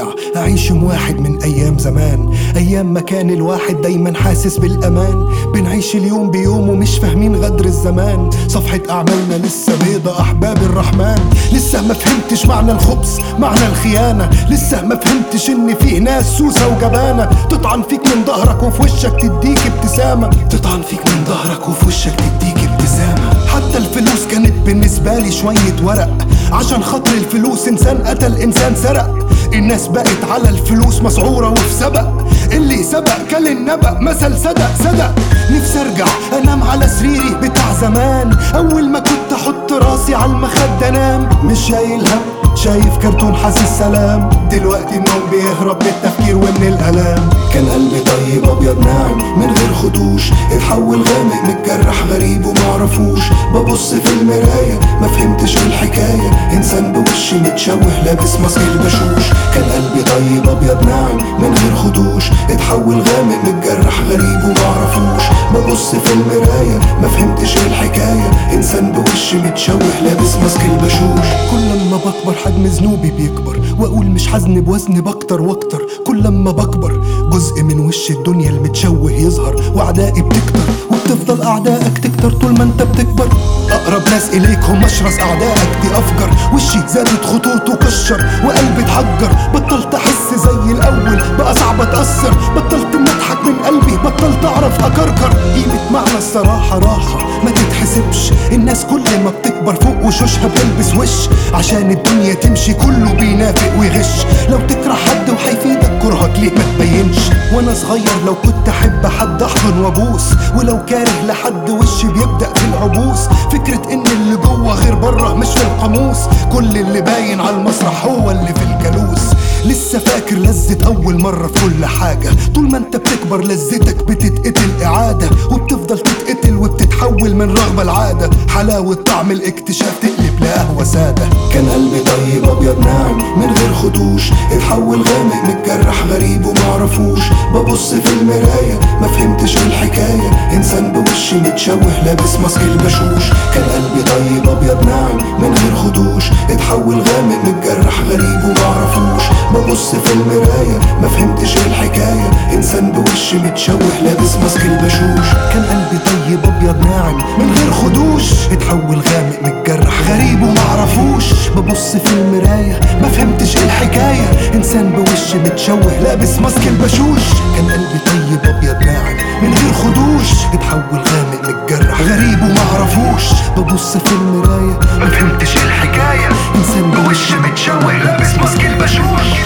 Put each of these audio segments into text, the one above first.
ارجع اعيش يوم واحد من ايام زمان ايام ما كان الواحد دايما حاسس بالامان بنعيش اليوم بيوم ومش فاهمين غدر الزمان صفحة اعمالنا لسه بيضة احباب الرحمن لسه ما فهمتش معنى الخبز معنى الخيانة لسه ما فهمتش ان فيه ناس سوسة وجبانة تطعن فيك من ظهرك وفي وشك تديك ابتسامة تطعن فيك من ظهرك وفي وشك تديك ابتسامة حتى الفلوس كانت بالنسبة لي شوية ورق عشان خاطر الفلوس انسان قتل انسان سرق الناس بقت على الفلوس مسعورة وفي سبق اللي سبق كل النبأ مثل صدق صدق نفسي ارجع انام على سريري بتاع زمان اول ما كنت احط راسي على المخدة انام مش شايل هم شايف كرتون حاسس سلام دلوقتي النوم بيهرب من التفكير ومن الالام كان قلبي طيب ابيض ناعم من غير خدوش اتحول غامق متجرح غريب ومعرفوش ببص في المراية ما فهمتش الحكاية انسان بوش متشوه لابس ماسك البشوش كان قلبي طيب ابيض ناعم من غير خدوش اتحول غامق متجرح غريب ومعرفوش ببص في المراية ما فهمتش الحكاية انسان بوش متشوه لابس ماسك البشوش كل ما بكبر حجم ذنوبي بيكبر واقول مش حزن بوزن بكتر واكتر كل ما بكبر جزء من وش الدنيا المتشوه يظهر واعدائي بتكتر وبتفضل اعدائك تكتر طول ما انت بتكبر اقرب ناس اليك هم اشرس اعدائك دي افجر وشي زادت خطوطه كشر وقلبي اتحجر بطلت احس زي الاول بقى صعب اتاثر بطلت نضحك من قلبي بطلت اعرف اكركر قيمه معنى الصراحه راحه ما تتحسبش الناس كل ما بتكبر فوق وشوشها بتلبس وش عشان الدنيا تمشي كله بينافق ويغش لو تكره حد وهيفيدك كرهك ليه ما تبينش وانا صغير لو كنت احب حد احضن وابوس ولو كاره لحد وشي بيبدا في العبوس فكره ان اللي جوه غير بره مش في القاموس كل اللي باين على المسرح هو اللي في الجلوس لسه فاكر لذة أول مرة في كل حاجة طول ما أنت بتكبر لذتك بتتقتل إعادة وبتفضل تتقتل وبتتحول من رغبة لعادة حلاوة طعم الاكتشاف تقلب لقهوة سادة كان قلبي طيب أبيض ناعم من غير خدوش اتحول غامق متجرح غريب ومعرفوش ببص في المراية ما فهمتش الحكاية إنسان بوش متشوه لابس ماسك البشوش كان قلبي طيب أبيض ناعم من غير خدوش اتحول غامق متجرح غريب ومعرفوش ببص في المراية ما فهمتش الحكاية إنسان بوش متشوه لابس ماسك البشوش كان قلبي طيب أبيض ناعم من غير خدوش اتحول غامق متجرح غريب ومعرفوش ببص في المراية ما فهمتش الحكاية إنسان بوش متشوه لابس ماسك البشوش كان قلبي طيب أبيض ناعم من غير خدوش اتحول غامق متجرح غريب ومعرفوش ببص في المراية ما فهمتش الحكاية إنسان بوش متشوه لابس ماسك البشوش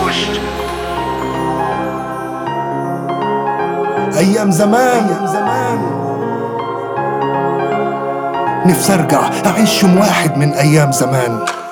أيام زمان أيام زمان نفسي أرجع أعيش يوم واحد من أيام زمان